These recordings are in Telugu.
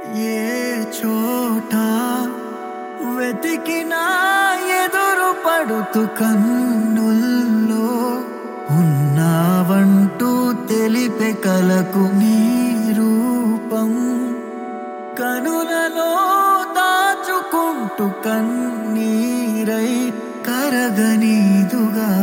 ఏ చోట వెతికినా ఎదురు పడుతు కన్నుల్లో ఉన్నావంటూ తెలిపే కలకు నీ రూపం కనులలో దాచుకుంటూ కన్నీరై కరగనీదుగా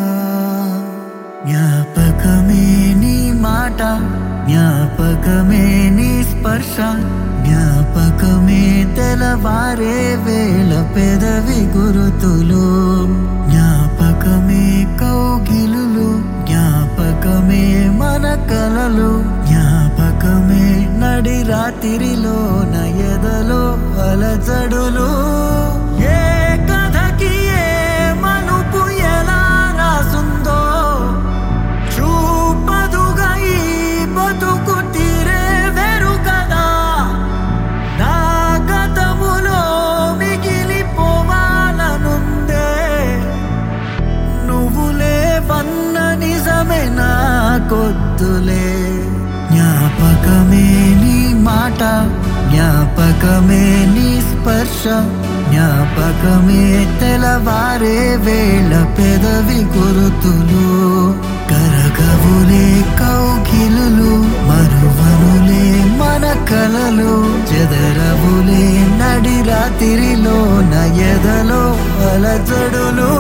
జ్ఞాపకమే నీ మాట జ్ఞాపకమే నీ స్పర్శ జ్ఞాపకమే తెలవారే వేళ పెదవి గురుతులు జ్ఞాపకమే కౌగిలులు జ్ఞాపకమే మన కలలు జ్ఞాపకమే నడి రాత్రిలో నయదలో అలజడులు ఏ కథకి ఏ మలుపు ఎలా రాసుందో చూపదుగా ఈ బతుకు తీరే వెరు కదా నా గతములో మిగిలిపోవాలనుందే నువ్వులే వన్న నిజమే నా కొద్దులే జ్ఞాపకమే నీ మాట జ్ఞాపకమే నీ స్పర్శ జ్ఞాపకమే తెలవారే వేళ పెదవి గురుతులు కరగవులే కౌగిలులు మరువనులే మన కలలు చెదరవులే నడి రాత్రిలో నయదలో అలజడులు